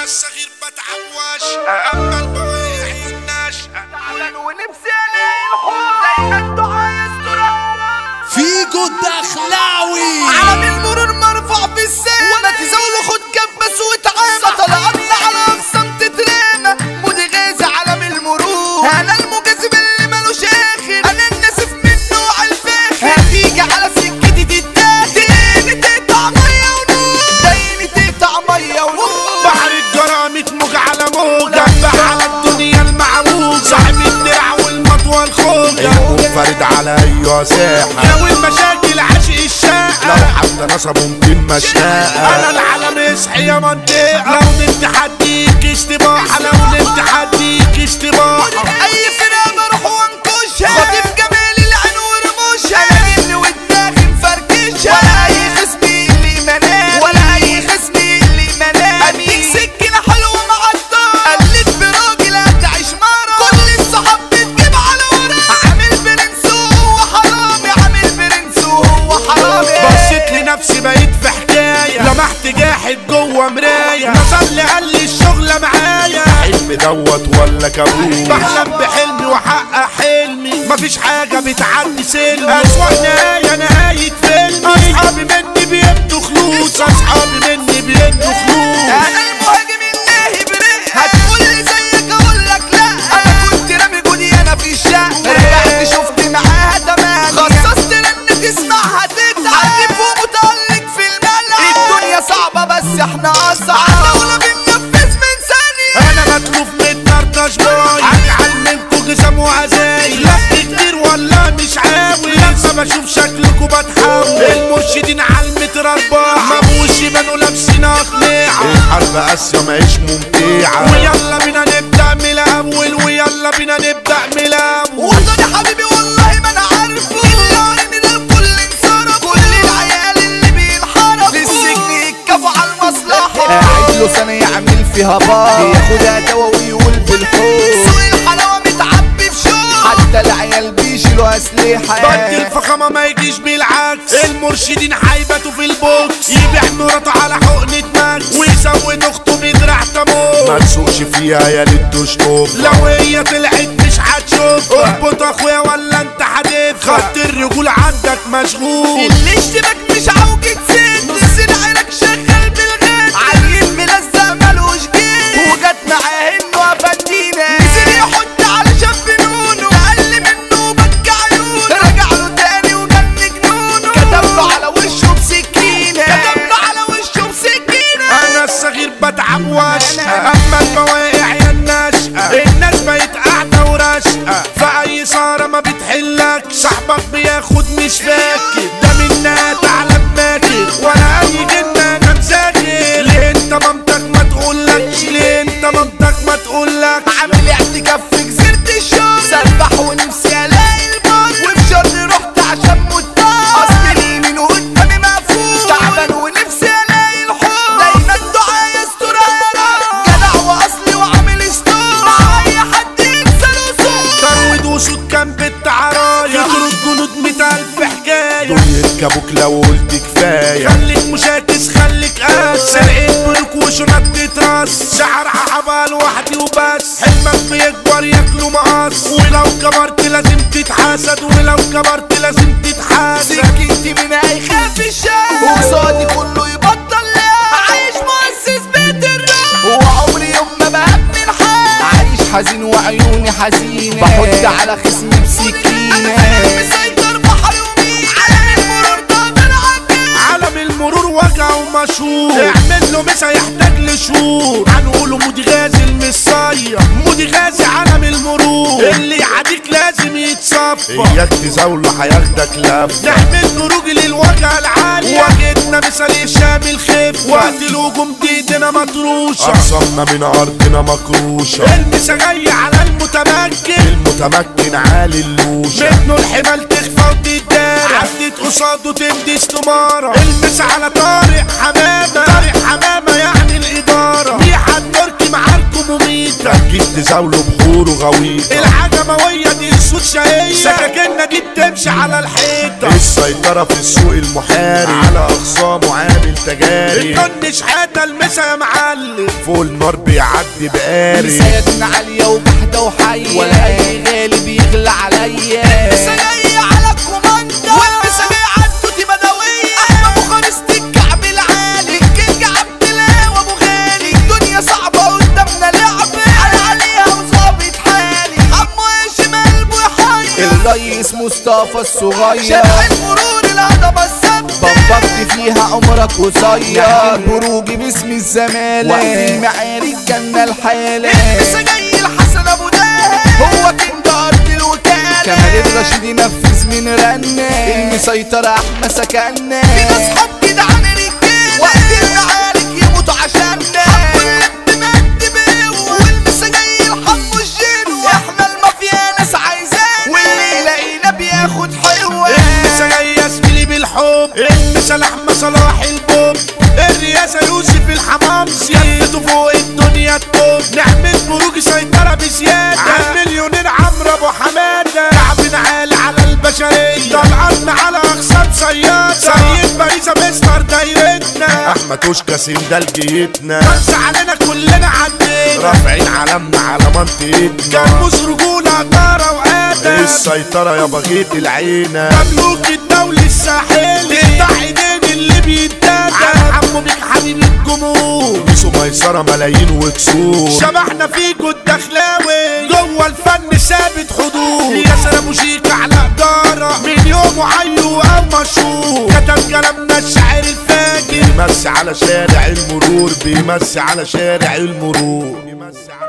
الصغير بتعب واشقى اما البواقي هي الناشئة تعبان ونفسي الاقي الحب دايما انتوا عايزتوا فيجو الدخلاوي عالم المرور مرفوع في السما وما تزاولوا خد كبس وتعامى طلعتنا على اقسام تترمى مودي غازي عالم المرور انا المجازف اللي مالوش اخر انا الناسف من نوع الفاخر هتيجي على سكتي تتاخد ديني تقطع ميه ونور ديني تقطع ميه ونور بحر الجرامة موج على موج جنب على الدنيا المعوج صاحب الدرع والمطوى الخوجة منفرد على ايوه ساحة لو المشاكل عاشق الشاقة لو حد نصبه 200 مشناقة انا العالم اصحي يا منطقة لو نمت حديك استباحة لو نمت حديك استباحة اي فرقه بروح وانكشها خاطف جمال العين ورموشها انا جن ودماغي مفركشها ولا اي خصمي اللي منام ولا اي خصمي اللي منام اديك سكينه حلوه مع الدار قلت براجل هتعيش مرة كل الصحاب بتجيب على ورا عامل برنس وهو حرامي عامل برنس وهو حرامي بصيت لنفسي بقيت في حكاية لمحت جاحد جوه مراية نظر لي قال لي الشغلة معايا حلم دوت ولا كابوس بحلم بحلمي واحقق حلمي مفيش حاجة بتعدي سلمي أسوأ نهاية نهاية فيلمي أصحابي مني بيدوا خلوص أصحابي مني بيدوا خلوص انا المهاجم الناهي بريء هتقول لي زيك اقول لك لا انا كنت رامي جودي انا في الشقه رجعت شفت معاها تمام خصصت رن تسمعها تتعب عارف ومتألق في الملعب الدنيا صعبه بس احنا اصعب دولة بننفذ من ثانيه أنا مطلوب من طرطش باي هجعل منكو جسم وهزاي لف كتير ولا مش عاوي لما بشوف شكلكوا بتحاول المرشدين على المتر أربعة مبوش يبانوا لابسين أقنعة الحرب اسيا معيش ممتعة ويلا بينا نبدأ من الأول ويلا بينا نبدأ من الأول وطني حبيبي والله ما انا عارفه اللي ده الكل انصرف كل العيال اللي بينحرفوا للسجن يتكافوا على المصلحة قاعد له سنة يعمل فيها بار ياخدها دوا ويقول بالحب سوق الحلاوة متعبي في شوق حتى العيال بيشيلوا أسلحة بدي الفخامة ما يجيش بالعكس المرشدين حيبته في البوكس يبيع مراته على حقنة ماكس ويزود اخته بدراع ما تموت تسوقش فيها يا ريت تشطب لو هي طلعت مش هتشوف اربط اخويا ولا انت حديد خط الرجول عندك مشغول اللي اشتبك مش عوجة ست نص العينك شغال بالغد عيل ملزق ملوش جيب وجت معاه انه افندينا نزل يحط على شاب نونه اقل منه بكى عيونه رجع له تاني وجن جنونه كتب له على وشه بسكينه كتب له على وشه بسكينه انا الصغير بتعب واشقى اما البواقع يا الناشئة الناس بقت قاعدة وراشقة فأي صارة ما بتحلك صاحبك بياخد مش فاكر ده منها تعلم ماكر ولا اي جنة انا مذاكر ليه انت مامتك ما تقولكش ليه انت مامتك ما تقولك عامل اعتكاف في جزيرة الشر سبح ونفسي الاقي البر وفي شر رحت عشان مضطر اصل اليمين قدامي مقفول تعبان ونفسي الاقي الحب دايما الدعاء يستر يا رب جدع واصلي وعامل ستور مع اي حد ينسى الوصول ترويض وسود كان بنت عرايا يطرد جنود مئة ألف حكاية دول يركبوك لو قلت كفاية خليك مشاكس خليك قاس سرقة بنوك وشنط تترص شعرها حبال لوحدي وبس حلمك بيكبر ياكلوا مقص ولو كبرت لازم تتحاسد ولو كبرت لازم تتحاسد سكتي من هيخاف الشام وقصادي كله يبطل لا عايش مؤسس بيت الراب وعمري يوم ما بهب الحال عايش حزين وعيوني حزينة بحط على خصمي بسكينة مسيطر بحر ومين على المرور ده بالعجل عالم المرور وجع ومشهور اعمل له مسا يحتاج لشهور هنقوله مودي غازي المصية مودي غازي عالم المرور اللي يعاديك لازم يتصفى اياك تزاوله هياخدك لف نعمل خروج للوجهة العالية واجهتنا مثال هشام الخف وقت الهجوم دي ايدينا مطروشة اقسمنا من ارضنا مكروشة المسا جاي على المتمكن المتمكن عالي اللوشة منه الحمال تخفى وتدار عدت قصاده تمدي استمارة المسا على طارق حمامة طارق حمامة يعني الإدارة ميحة التركي معاركم وميتة تأكيد تزاوله بحور وغويطة العجموية دي الاسود شقية سكاكيننا دي بتمشي على الحيطة السيطرة في السوق المحاري على أخصامه عامل تجاري الطن شحاتة المسا يا معلم فوق النار بيعدي بقاري سيادنا عالية وبحدة وحية ولا أي غالي بيغلى عليا المسا جاية على الكوماندا والمسا جاية عالتوتي بدوية أحمد بوخارست الكعب العالي الكينج عبد الله وأبو غالي الدنيا صعبة قدامنا لعبة على عليها وظابط حالي عمو هاشم قلبه يحير الريس مصطفى الصغير شارع المرور الهضبة الثابتة بمبكت فيها عمرك قصير بروجي باسم الزمالة وقت المعارك جنة الحالة لسه جاي الحسن ابو دهب هو كينج ارض الوكالة كمال الرشيد ينفذ من رنة المسيطر احمى سكنة في اصحاب جدعان رجالة وقت المعارك يموتوا عشاننا حبوا اللب مد بقوة والمسا جاي الحب والجنوة احنا المافيا ناس عايزانا واللي يلاقينا بياخد حلوة المسا جاية زميلي بالحب المسا لحمة صلاح البوب الرئاسة يوسف الحمامسي يدوا فوق الدنيا التوب نعمل بروج سيطرة بزيادة على مليونين عمرو ابو حمادة كعبنا عالي على البشرية طلعنا على اقسام صيادة سيد باريسا مستر دايرتنا أحمد توشكا سندال جيتنا بس علينا كلنا عدينا رافعين علمنا على منطقتنا كان رجولة طارة وقادة السيطرة يا بغيت العينة مملوك الدولة الساحلي تقطع ايدين اللي بيتدادى على عمو بيك حبيب الجمهور ميسو ميسرة ملايين وكسور شبحنا فيكو الدخلاوي جوه الفن ثابت حضور ياسر ابو شيك على اداره من يومه عيو او مشهور كتب كلامنا الشاعر الفاجر بيمسي على شارع المرور بيمسي على شارع المرور بيمسي على